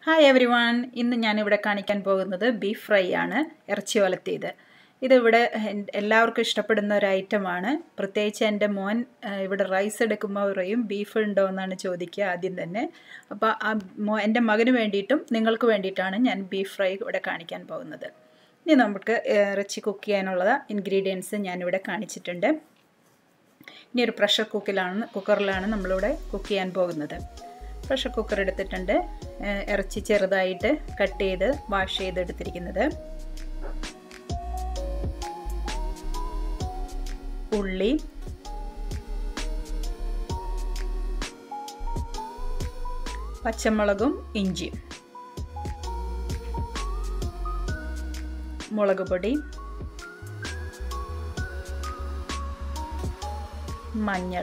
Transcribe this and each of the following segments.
hi every one ഇന്ന് ഞാനിവിടെ കാണിക്കാൻ പോകുന്നത് ബീഫ് ഫ്രൈ ആണ് ഇറച്ചി വലത്തിയത് ഇതിവിടെ എൻ- എല്ലാവർക്കും ഇഷ്ടപ്പെടുന്ന ഒരു ഐറ്റമാണ് പ്രത്യേകിച്ച് എൻ്റെ മോൻ ആ, ഇവിടെ റൈസ് എടുക്കുമ്പോൾ പറയും ബീഫ് ഉണ്ടോ എന്നാണ് ചോദിക്കുക ആദ്യം തന്നെ അപ്പോൾ ആ മോ എൻ്റെ മകന് വേണ്ടിയിട്ടും നിങ്ങൾക്ക് വേണ്ടിയിട്ടാണ് ഞാൻ ബീഫ് ഫ്രൈ ഇവിടെ കാണിക്കാൻ പോകുന്നത് ഇനി നമുക്ക് ഇറച്ചി കുക്ക് ചെയ്യാനുള്ള ഇൻഗ്രീഡിയൻസ് ഞാനിവിടെ കാണിച്ചിട്ടുണ്ട് ഇനി ഒരു പ്രഷർ കുക്കിലാണ് കുക്കറിലാണ് നമ്മളിവിടെ കുക്ക് ചെയ്യാൻ പോകുന്നത് പ്രഷർ കുക്കർ എടുത്തിട്ടുണ്ട് ഏഹ് ഇറച്ചി ചെറുതായിട്ട് കട്ട് ചെയ്ത് വാഷ് ചെയ്തെടുത്തിരിക്കുന്നത് ഉള്ളി പച്ചമുളകും ഇഞ്ചിയും മുളക് പൊടി മഞ്ഞൾ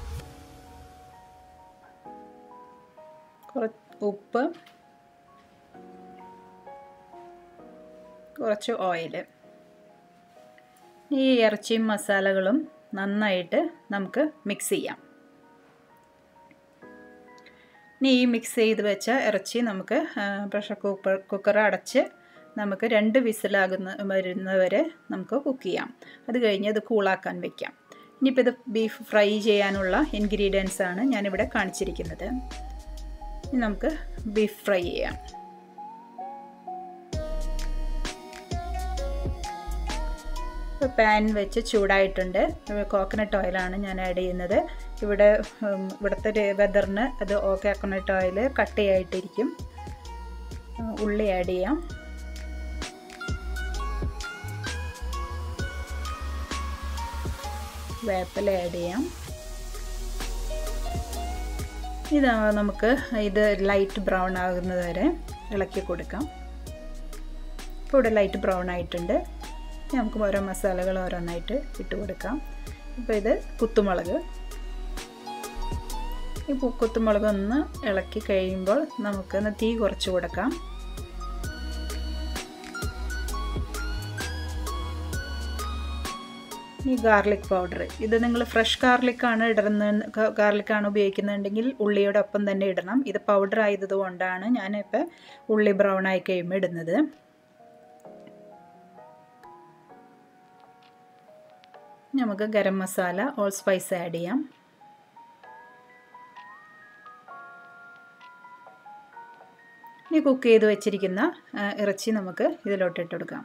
കുറച്ച് ഉപ്പ് കുറച്ച് ഓയിൽ ഈ ഇറച്ചിയും മസാലകളും നന്നായിട്ട് നമുക്ക് മിക്സ് ചെയ്യാം ഇനി ഈ മിക്സ് ചെയ്ത് വെച്ച ഇറച്ചി നമുക്ക് പ്രഷർ കുക്കർ കുക്കർ അടച്ച് നമുക്ക് രണ്ട് വിസിലാകുന്ന വരുന്നവരെ നമുക്ക് കുക്ക് ചെയ്യാം അത് കഴിഞ്ഞ് അത് കൂളാക്കാൻ വെക്കാം ഇനിയിപ്പോൾ ഇത് ബീഫ് ഫ്രൈ ചെയ്യാനുള്ള ഇൻഗ്രീഡിയൻസ് ആണ് ഞാനിവിടെ കാണിച്ചിരിക്കുന്നത് ഇനി നമുക്ക് ബീഫ് ഫ്രൈ ചെയ്യാം പാൻ വെച്ച് ചൂടായിട്ടുണ്ട് കോക്കനട്ട് ഓയിലാണ് ഞാൻ ആഡ് ചെയ്യുന്നത് ഇവിടെ ഉം, ഇവിടുത്തെ വെതറിന് അത് കോക്കനട്ട് ഓയിൽ കട്ടിയായിട്ടിരിക്കും ഉള്ളി ആഡ് ചെയ്യാം വേപ്പില ആഡ് ചെയ്യാം ഇത് നമുക്ക് ഇത് ലൈറ്റ് ബ്രൗൺ ആകുന്നത് വരെ ഇളക്കി കൊടുക്കാം ഇപ്പോൾ ഇവിടെ ലൈറ്റ് ബ്രൗൺ ആയിട്ടുണ്ട് ഇനി നമുക്ക് ഓരോ മസാലകൾ ഓരോന്നായിട്ട് ഇട്ട് കൊടുക്കാം ഇപ്പോൾ ഇത് കുത്തുമുളക് ഈ പു- കുത്തുമുളക് ഒന്ന് ഇളക്കി കഴിയുമ്പോൾ നമുക്കൊന്ന് തീ കുറച്ച് കൊടുക്കാം ഈ ഗാർലിക് പൗഡർ ഇത് നിങ്ങൾ ഫ്രഷ് ഗാർലിക്കാണ് ഇടുന്ന ഗാർലിക്കാണ് ഉപയോഗിക്കുന്നുണ്ടെങ്കിൽ ഉള്ളിയുടെ ഒപ്പം തന്നെ ഇടണം ഇത് പൗഡർ ആയത് കൊണ്ടാണ് ഞാനിപ്പോൾ ഉള്ളി ബ്രൗൺ ആയി കഴിയുമ്പോൾ ഇടുന്നത് നമുക്ക് garam masala all spice add ചെയ്യാം ഇനി കുക്ക് ചെയ്ത് വെച്ചിരിക്കുന്ന ആ, ഇറച്ചി നമുക്ക് ഇതിലോട്ട് ഇട്ട് കൊടുക്കാം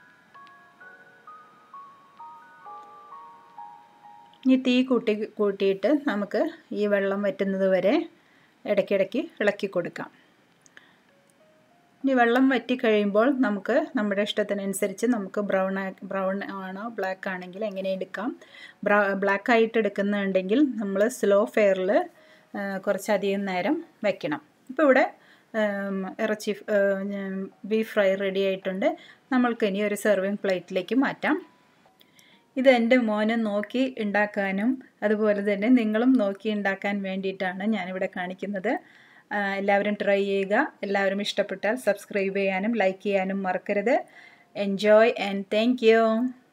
ഇനി തീ കൂട്ടി കൂട്ടിയിട്ട് നമുക്ക് ഈ വെള്ളം വറ്റുന്നത് വരെ ഇടയ്ക്കിടയ്ക്ക് ഇളക്കി കൊടുക്കാം ഇനി വെള്ളം വറ്റി കഴിയുമ്പോൾ നമുക്ക് നമ്മുടെ ഇഷ്ടത്തിനനുസരിച്ച് നമുക്ക് ബ്രൗൺ ബ്രൗൺ ആണോ ബ്ലാക്ക് ആണെങ്കിൽ എങ്ങനെ എടുക്കാം ബ്രൗ ബ്ലാക്ക് ആയിട്ട് എടുക്കുന്നുണ്ടെങ്കിൽ നമ്മൾ സ്ലോ ഫെയറിൽ കുറച്ചധികം നേരം വെക്കണം ഇപ്പോൾ ഇവിടെ ഉം, ഇറച്ചി ബീഫ് ഫ്രൈ റെഡി ആയിട്ടുണ്ട് നമ്മൾക്ക് ഇനി ഒരു സെർവിങ് പ്ലേറ്റിലേക്ക് മാറ്റാം ഇത് എൻ്റെ മോനെ നോക്കി ഉണ്ടാക്കാനും അതുപോലെ തന്നെ നിങ്ങളും നോക്കി ഉണ്ടാക്കാൻ വേണ്ടിയിട്ടാണ് ഞാനിവിടെ കാണിക്കുന്നത് ആ, എല്ലാവരും ട്രൈ ചെയ്യുക എല്ലാവരും ഇഷ്ടപ്പെട്ടാൽ സബ്സ്ക്രൈബ് ചെയ്യാനും ലൈക്ക് ചെയ്യാനും മറക്കരുത് എൻജോയ് ആൻഡ് താങ്ക് യു